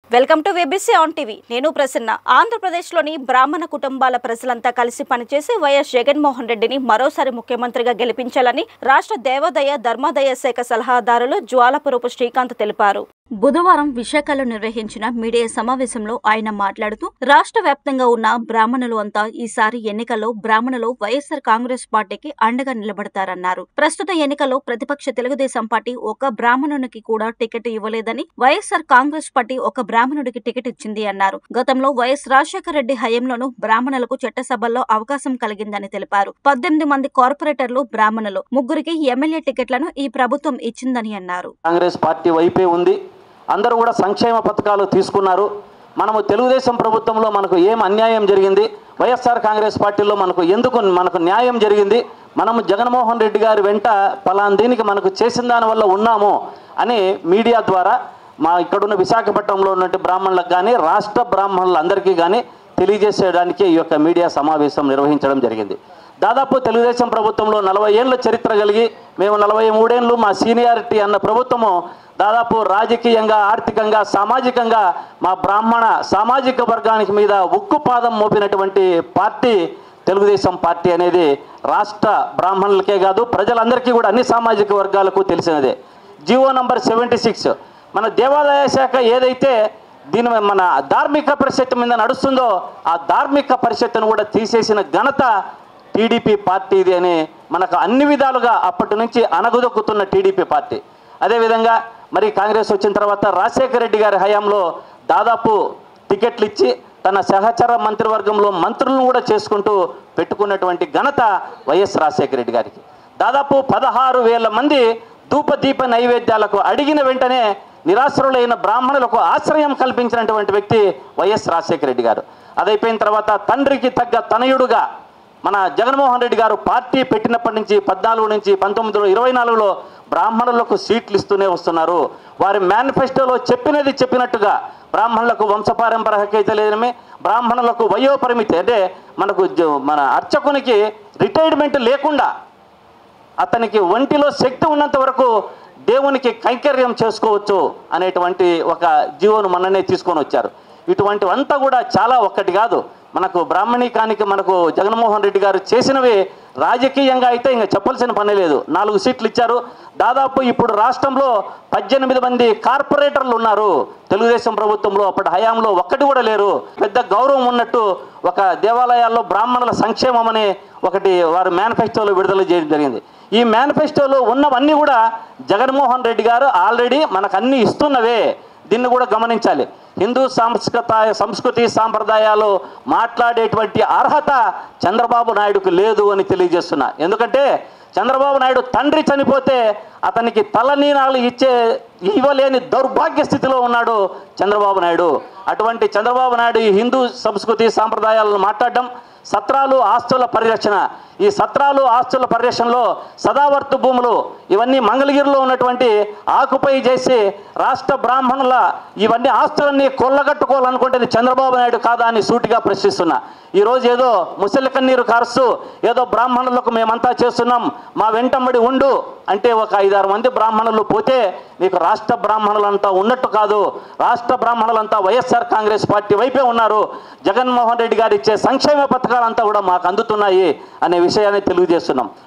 welcome to వెబిసి on TV నేను ప్రసన్న ఆంధ్రప్రదేశ్లోని బ్రాహ్మణ కుటుంబాల ప్రజలంతా కలిసి పనిచేసి వైఎస్ జగన్మోహన్ రెడ్డిని మరోసారి ముఖ్యమంత్రిగా గెలిపించాలని రాష్ట్ర దేవాదాయ ధర్మాదాయ శాఖ సలహాదారులు జ్వాలపురపు శ్రీకాంత్ తెలిపారు బుధవారం విశాఖలో నిర్వహించిన మీడియా సమావేశంలో ఆయన మాట్లాడుతూ రాష్ట్ర వ్యాప్తంగా ఉన్న బ్రాహ్మణులు అంతా ఈసారి ఎన్నికల్లో బ్రాహ్మణులు వైఎస్ఆర్ కాంగ్రెస్ పార్టీకి అండగా నిలబడతారన్నారు ప్రస్తుత ఎన్నికల్లో ప్రతిపక్ష తెలుగుదేశం పార్టీ ఒక బ్రాహ్మణునికి కూడా టికెట్ ఇవ్వలేదని వైఎస్ఆర్ కాంగ్రెస్ పార్టీ ఒక బ్రాహ్మణుడికి టికెట్ ఇచ్చింది అన్నారు గతంలో వైఎస్ రాజశేఖర రెడ్డి హయాంలోనూ బ్రాహ్మణులకు చట్టసభల్లో అవకాశం కలిగిందని తెలిపారు పద్దెనిమిది మంది కార్పొరేటర్లు బ్రాహ్మణులు ముగ్గురికి ఎమ్మెల్యే టికెట్లను ఈ ప్రభుత్వం ఇచ్చిందని అన్నారు కాంగ్రెస్ పార్టీ వైపే ఉంది అందరూ కూడా సంక్షేమ పథకాలు తీసుకున్నారు మనము తెలుగుదేశం ప్రభుత్వంలో మనకు ఏం అన్యాయం జరిగింది వైఎస్ఆర్ కాంగ్రెస్ పార్టీలో మనకు ఎందుకు మనకు న్యాయం జరిగింది మనము జగన్మోహన్ రెడ్డి గారి వెంట పలాన్ దీనికి మనకు చేసిన దానివల్ల ఉన్నాము అని మీడియా ద్వారా మా ఇక్కడున్న విశాఖపట్నంలో ఉన్నటువంటి బ్రాహ్మణులకు కానీ రాష్ట్ర బ్రాహ్మణులందరికీ కానీ తెలియజేసేయడానికి ఈ యొక్క మీడియా సమావేశం నిర్వహించడం జరిగింది దాదాపు తెలుగుదేశం ప్రభుత్వంలో నలభై ఏళ్ళ చరిత్ర కలిగి మేము నలభై మూడేళ్ళు మా సీనియారిటీ అన్న ప్రభుత్వము దాదాపు రాజకీయంగా ఆర్థికంగా సామాజికంగా మా బ్రాహ్మణ సామాజిక వర్గానికి మీద ఉక్కుపాదం మోపినటువంటి పార్టీ తెలుగుదేశం పార్టీ అనేది రాష్ట్ర బ్రాహ్మణులకే కాదు ప్రజలందరికీ కూడా అన్ని సామాజిక వర్గాలకు తెలిసినదే జివో నంబర్ సెవెంటీ సిక్స్ మన దేవాదాయ శాఖ ఏదైతే దీని మన ధార్మిక పరిషత్ మీద నడుస్తుందో ఆ ధార్మిక పరిషత్తును కూడా తీసేసిన ఘనత టీడీపీ పార్టీది అని మనకు అన్ని విధాలుగా అప్పటి నుంచి అనగుదొక్కుతున్న టీడీపీ పార్టీ అదేవిధంగా మరి కాంగ్రెస్ వచ్చిన తర్వాత రాజశేఖర రెడ్డి గారి హయాంలో దాదాపు టికెట్లు ఇచ్చి తన సహచర మంత్రివర్గంలో మంత్రులను కూడా చేసుకుంటూ పెట్టుకున్నటువంటి ఘనత వైఎస్ రాజశేఖర రెడ్డి గారికి దాదాపు పదహారు వేల మంది ధూపదీప నైవేద్యాలకు అడిగిన వెంటనే నిరాశ్రులైన బ్రాహ్మణులకు ఆశ్రయం కల్పించినటువంటి వ్యక్తి వైఎస్ రాజశేఖర రెడ్డి గారు అదైపోయిన తర్వాత తండ్రికి తగ్గ తనయుడుగా మన జగన్మోహన్ రెడ్డి గారు పార్టీ పెట్టినప్పటి నుంచి పద్నాలుగు నుంచి పంతొమ్మిదిలో ఇరవై నాలుగులో బ్రాహ్మణులకు సీట్లు ఇస్తూనే వస్తున్నారు వారి మేనిఫెస్టోలో చెప్పినది చెప్పినట్టుగా బ్రాహ్మణులకు వంశపారంపర హక్కు లేదమే బ్రాహ్మణులకు వయోపరిమితి అంటే మనకు జ- మన అర్చకునికి రిటైర్మెంట్ లేకుండా అతనికి ఒంటిలో శక్తి ఉన్నంత వరకు దేవునికి కైంకర్యం చేసుకోవచ్చు అనేటువంటి ఒక జీవోను మననే తీసుకొని వచ్చారు ఇటువంటివంతా కూడా చాలా ఒక్కటి కాదు మనకు బ్రాహ్మణికానికి మనకు జగన్మోహన్ రెడ్డి గారు చేసినవి రాజకీయంగా అయితే ఇంకా చెప్పాల్సిన పని లేదు నాలుగు సీట్లు ఇచ్చారు దాదాపు ఇప్పుడు రాష్ట్రంలో పద్దెనిమిది మంది కార్పొరేటర్లు ఉన్నారు తెలుగుదేశం ప్రభుత్వంలో అప్పటి హయాంలో ఒక్కటి కూడా లేరు పెద్ద గౌరవం ఉన్నట్టు ఒక దేవాలయాల్లో బ్రాహ్మణుల సంక్షేమం అని ఒకటి వారు మేనిఫెస్టోలో విడుదల చేయడం జరిగింది ఈ మేనిఫెస్టోలో ఉన్నవన్నీ కూడా జగన్మోహన్ రెడ్డి గారు ఆల్రెడీ మనకు అన్ని ఇస్తున్నవే దీన్ని కూడా గమనించాలి హిందూ సంస్కృత సంస్కృతి సాంప్రదాయాలు మాట్లాడేటువంటి అర్హత చంద్రబాబు నాయుడుకు లేదు అని తెలియజేస్తున్నా ఎందుకంటే చంద్రబాబు నాయుడు తండ్రి చనిపోతే అతనికి తలనీనాలు ఇచ్చే ఇవ్వలేని దౌర్భాగ్య స్థితిలో ఉన్నాడు చంద్రబాబు నాయుడు అటువంటి చంద్రబాబు నాయుడు ఈ హిందూ సంస్కృతి సాంప్రదాయాలను మాట్లాడడం సత్రాలు ఆస్తుల పరిరక్షణ ఈ సత్రాలు ఆస్తుల పరిరక్షణలో సదావర్తు భూములు ఇవన్నీ మంగళగిరిలో ఉన్నటువంటి ఆకుపై చేసి రాష్ట్ర బ్రాహ్మణుల ఇవన్నీ ఆస్తులన్నీ కొల్లగట్టుకోవాలనుకుంటే చంద్రబాబు నాయుడు కాదా అని సూటిగా ప్రశ్నిస్తున్నా ఈరోజు ఏదో ముసలి కన్నీరు కారుస్తూ ఏదో బ్రాహ్మణులకు మేమంతా చేస్తున్నాం మా వెంటబడి ఉండు అంటే ఒక ఐదారు మంది బ్రాహ్మణులు పోతే నీకు రాష్ట్ర బ్రాహ్మణులంతా ఉన్నట్టు కాదు రాష్ట్ర బ్రాహ్మణులంతా వైఎస్ఆర్ కాంగ్రెస్ పార్టీ వైపే ఉన్నారు జగన్మోహన్ రెడ్డి గారు ఇచ్చే సంక్షేమ పథకాలంతా కూడా మాకు అందుతున్నాయి అనే విషయాన్ని తెలియజేస్తున్నాం